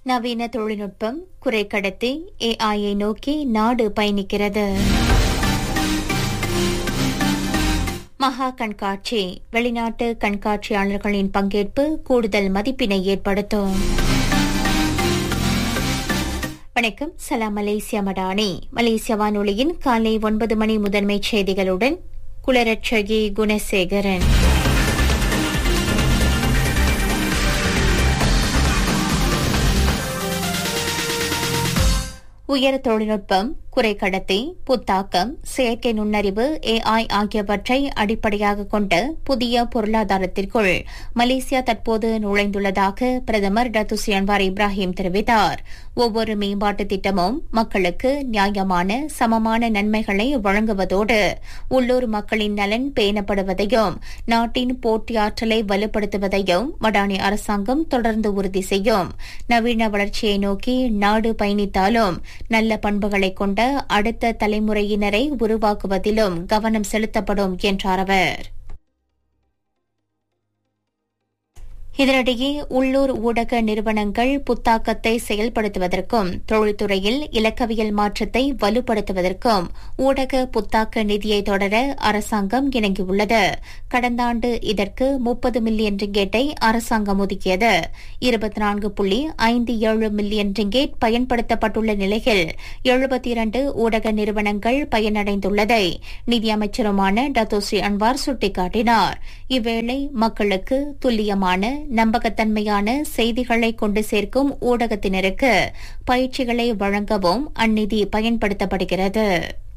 நவீன தொழில்நுட்பம் குறைக்கடத்தி ஏஐயை நோக்கி நாடு பயணிக்கிறது மகா கண்காட்சி வெளிநாட்டு கண்காட்சியாளர்களின் பங்கேற்பு கூடுதல் மதிப்பினை ஏற்படுத்தும் வணக்கம் சலாம் மலேசியா மடானி மலேசிய வானொலியின் காலை ஒன்பது மணி முதன்மை செய்திகளுடன் குலரட்சகி குணசேகரன் உயர் தொழில்நுட்பம் குறைக்கடத்தி புத்தாக்கம் செயற்கை நுண்ணறிவு ஏஐ ஆகியவற்றை அடிப்படையாக கொண்ட புதிய பொருளாதாரத்திற்குள் மலேசியா தற்போது நுழைந்துள்ளதாக பிரதமர் டத்துசி அன்வார் இப்ராஹிம் தெரிவித்தார் ஒவ்வொரு மேம்பாட்டு திட்டமும் மக்களுக்கு நியாயமான சமமான நன்மைகளை வழங்குவதோடு உள்ளூர் மக்களின் நலன் பேணப்படுவதையும் நாட்டின் போட்டியாற்றலை வலுப்படுத்துவதையும் மடானி அரசாங்கம் தொடர்ந்து உறுதி செய்யும் நவீன வளர்ச்சியை நோக்கி நாடு பயணித்தாலும் நல்ல பண்புகளை கொண்ட அடுத்த தலைமுறையினரை உருவாக்குவதிலும் கவனம் செலுத்தப்படும் என்றார் அவர் இதனிடையே உள்ளூர் ஊடக நிறுவனங்கள் புத்தாக்கத்தை செயல்படுத்துவதற்கும் தொழில்துறையில் இலக்கவியல் மாற்றத்தை வலுப்படுத்துவதற்கும் ஊடக புத்தாக்க நிதியை தொடர அரசாங்கம் இணங்கியுள்ளது கடந்த ஆண்டு இதற்கு முப்பது மில்லியன் ரிங்கேட்டை அரசாங்கம் ஒதுக்கியது இருபத்தி நான்கு புள்ளி ஐந்து ஏழு மில்லியன் ரிங்கேட் பயன்படுத்தப்பட்டுள்ள நிலையில் எழுபத்தி இரண்டு ஊடக நிறுவனங்கள் பயனடைந்துள்ளதை நிதியமைச்சருமான டத்தோஸ்ரீ அன்வார் சுட்டிக்காட்டினார் இவ்வேளை மக்களுக்கு துல்லியமான நம்பகத்தன்மையான செய்திகளை கொண்டு சேர்க்கும் ஊடகத்தினருக்கு பயிற்சிகளை வழங்கவும் அந்நிதி பயன்படுத்தப்படுகிறது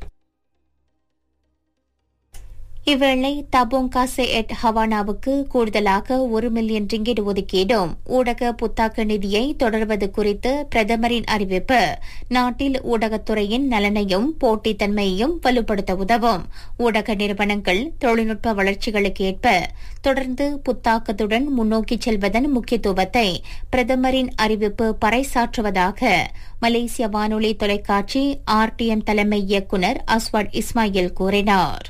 இவ்வேளை தபோங் காசே எட் ஹவானாவுக்கு கூடுதலாக ஒரு மில்லியன் ரிங்கிட் ஒதுக்கீடும் ஊடக புத்தாக்க நிதியை தொடர்வது குறித்து பிரதமரின் அறிவிப்பு நாட்டில் ஊடகத்துறையின் நலனையும் போட்டித்தன்மையையும் வலுப்படுத்த உதவும் ஊடக நிறுவனங்கள் தொழில்நுட்ப வளர்ச்சிகளுக்கு ஏற்ப தொடர்ந்து புத்தாக்கத்துடன் முன்னோக்கி செல்வதன் முக்கியத்துவத்தை பிரதமரின் அறிவிப்பு பறைசாற்றுவதாக மலேசிய வானொலி தொலைக்காட்சி ஆர்டிஎம் தலைமை இயக்குநர் அஸ்வாட் இஸ்மாயில் கூறினார்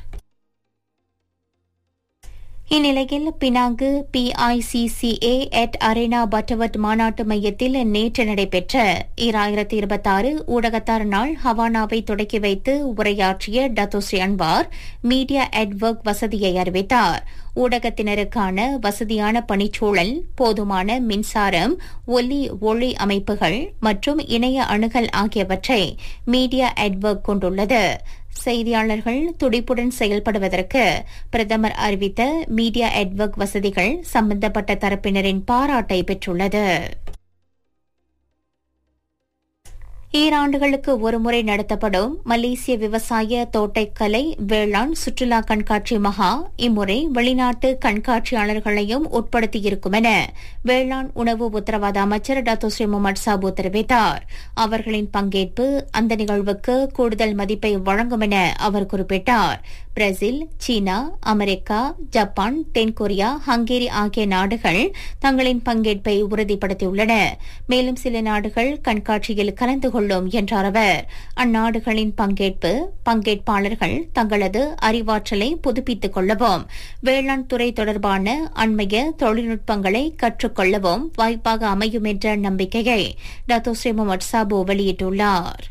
இந்நிலையில் Penang P I C C A at arena Butterworth மாநாட்டு மையத்தில் நேற்று நடைபெற்ற ஈராயிரத்தி இருபத்தாறு ஊடகத்தார் நாள் ஹவானாவை தொடக்கி வைத்து உரையாற்றிய டத்தோஸ்ரீ அன்வார் மீடியா எட்வொர்க் வசதியை அறிவித்தார் ஊடகத்தினருக்கான வசதியான பணிச்சூழல் போதுமான மின்சாரம் ஒலி ஒளி அமைப்புகள் மற்றும் இணைய அணுகல் ஆகியவற்றை மீடியா எட்வொர்க் கொண்டுள்ளது செய்தியாளர்கள் துடிப்புடன் செயல்படுவதற்கு பிரதமர் அறிவித்த மீடியா எட்வொர்க் வசதிகள் சம்பந்தப்பட்ட தரப்பினரின் பாராட்டை பெற்றுள்ளது ஈராண்டுகளுக்கு ஒருமுறை நடத்தப்படும் மலேசிய விவசாய தோட்டக்கலை வேளாண் சுற்றுலா கண்காட்சி மகா இம்முறை வெளிநாட்டு கண்காட்சியாளர்களையும் உட்படுத்தியிருக்கும் என வேளாண் உணவு உத்தரவாத அமைச்சர் டாக்டர் ஸ்ரீ முகமது சாபு தெரிவித்தார் அவர்களின் பங்கேற்பு அந்த நிகழ்வுக்கு கூடுதல் மதிப்பை வழங்கும் என அவர் குறிப்பிட்டார் பிரேசில் சீனா அமெரிக்கா ஜப்பான் தென்கொரியா ஹங்கேரி ஆகிய நாடுகள் தங்களின் பங்கேற்பை உறுதிப்படுத்தியுள்ளன மேலும் சில நாடுகள் கண்காட்சியில் கலந்து கொள்ளும் என்றார் அவர் அந்நாடுகளின் பங்கேற்பு பங்கேற்பாளர்கள் தங்களது அறிவாற்றலை புதுப்பித்துக் கொள்ளவும் வேளாண் துறை தொடர்பான அண்மைய தொழில்நுட்பங்களை கற்றுக்கொள்ளவும் வாய்ப்பாக அமையும் என்ற நம்பிக்கையை டாக்டர் ஸ்ரீ முகமது சாபு வெளியிட்டுள்ளார்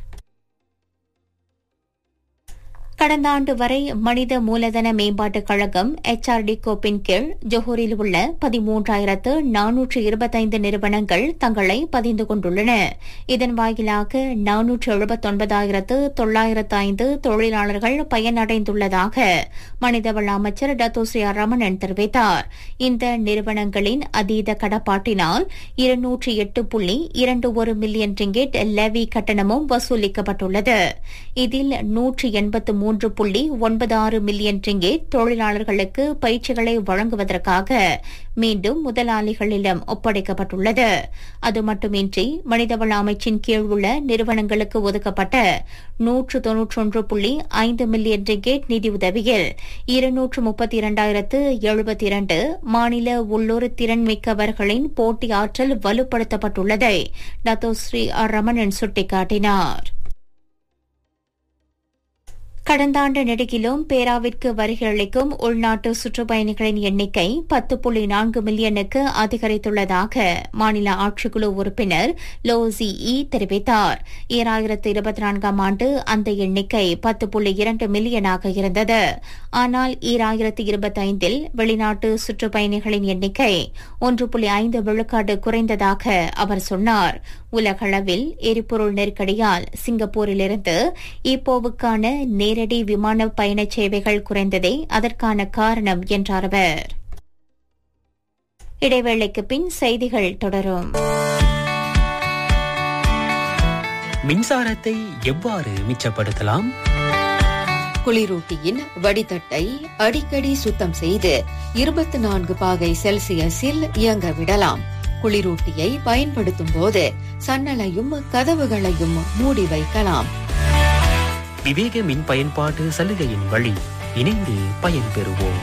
கடந்த ஆண்டு வரை மனித மூலதன மேம்பாட்டுக் கழகம் எச்ஆர்டி கோப்பின் கீழ் ஜொஹூரில் உள்ள பதிமூன்றாயிரத்து நானூற்று இருபத்தைந்து நிறுவனங்கள் தங்களை பதிந்து கொண்டுள்ளன இதன் வாயிலாக நானூற்று எழுபத்தொன்பதாயிரத்து தொள்ளாயிரத்து ஐந்து தொழிலாளர்கள் பயனடைந்துள்ளதாக மனிதவள அமைச்சர் டத்தோஸ்ரீ ரமணன் தெரிவித்தார் இந்த நிறுவனங்களின் அதீத கடப்பாட்டினால் இருநூற்றி எட்டு புள்ளி இரண்டு ஒரு மில்லியன் ரிங்கெட் லெவி கட்டணமும் வசூலிக்கப்பட்டுள்ளது இதில் நூற்று எண்பத்து மூன்று புள்ளி ஒன்பது ஆறு மில்லியன் ரிங்கேட் தொழிலாளர்களுக்கு பயிற்சிகளை வழங்குவதற்காக மீண்டும் முதலாளிகளிடம் ஒப்படைக்கப்பட்டுள்ளது அது மட்டுமின்றி மனிதவள அமைச்சின் கீழ் உள்ள நிறுவனங்களுக்கு ஒதுக்கப்பட்ட நூற்று தொன்னூற்றொன்று புள்ளி ஐந்து மில்லியன் ரிங்கேட் நிதியுதவியில் இருநூற்று முப்பத்தி இரண்டாயிரத்து எழுபத்தி இரண்டு மாநில உள்ளூர் திறன் மிக்கவர்களின் போட்டி ஆற்றல் வலுப்படுத்தப்பட்டுள்ளதை டத்தோஸ்ரீ ஆர் ரமணன் சுட்டிக்காட்டினார் கடந்த ஆண்டு நெடுகிலும் பேராவிற்கு வருகை அளிக்கும் உள்நாட்டு சுற்றுப்பயணிகளின் எண்ணிக்கை பத்து புள்ளி நான்கு மில்லியனுக்கு அதிகரித்துள்ளதாக மாநில ஆட்சிக்குழு உறுப்பினர் லோ ஜி இ தெரிவித்தார் ஈராயிரத்து இருபத்தி நான்காம் ஆண்டு அந்த எண்ணிக்கை பத்து புள்ளி இரண்டு மில்லியனாக இருந்தது ஆனால் ஈராயிரத்து இருபத்தைந்தில் வெளிநாட்டு சுற்றுப்பயணிகளின் எண்ணிக்கை ஒன்று புள்ளி ஐந்து விழுக்காடு குறைந்ததாக அவர் சொன்னார் உலகளவில் எரிபொருள் நெருக்கடியால் சிங்கப்பூரிலிருந்து ஈப்போவுக்கான நேரடி விமான பயண சேவைகள் குறைந்ததே அதற்கான காரணம் என்றார் அவர் இடைவேளைக்கு பின் செய்திகள் தொடரும் மின்சாரத்தை எவ்வாறு மிச்சப்படுத்தலாம் குளிரூட்டியின் வடிதட்டை அடிக்கடி சுத்தம் செய்து இருபத்தி நான்கு பாகை செல்சியஸில் இயங்க விடலாம் குளிரூட்டியை பயன்படுத்தும் போது சன்னலையும் கதவுகளையும் மூடி வைக்கலாம் விவேக மின் பயன்பாட்டு சலுகையின் வழி இணைந்து பயன்பெறுவோம்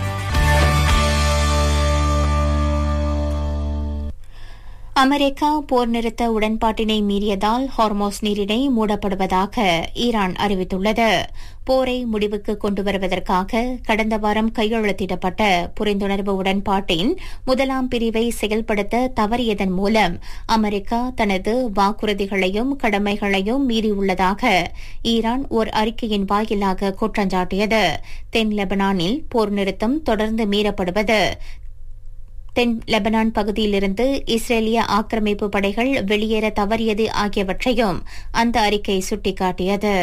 அமெரிக்கா போர் நிறுத்த உடன்பாட்டினை மீறியதால் ஹார்மோஸ் நீரிணை மூடப்படுவதாக ஈரான் அறிவித்துள்ளது போரை முடிவுக்கு கொண்டு வருவதற்காக கடந்த வாரம் கையெழுத்திடப்பட்ட புரிந்துணர்வு உடன்பாட்டின் முதலாம் பிரிவை செயல்படுத்த தவறியதன் மூலம் அமெரிக்கா தனது வாக்குறுதிகளையும் கடமைகளையும் மீறியுள்ளதாக ஈரான் ஓர் அறிக்கையின் வாயிலாக குற்றஞ்சாட்டியது தென் லெபனானில் போர் நிறுத்தம் தொடர்ந்து மீறப்படுவது தென் லெபனான் பகுதியிலிருந்து இஸ்ரேலிய ஆக்கிரமிப்பு படைகள் வெளியேற தவறியது ஆகியவற்றையும் அந்த அறிக்கை சுட்டிக்காட்டியது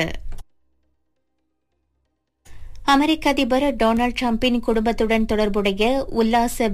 அமெரிக்க அதிபர் டொனால்டு டிரம்பின் குடும்பத்துடன் தொடர்புடைய உல்லாச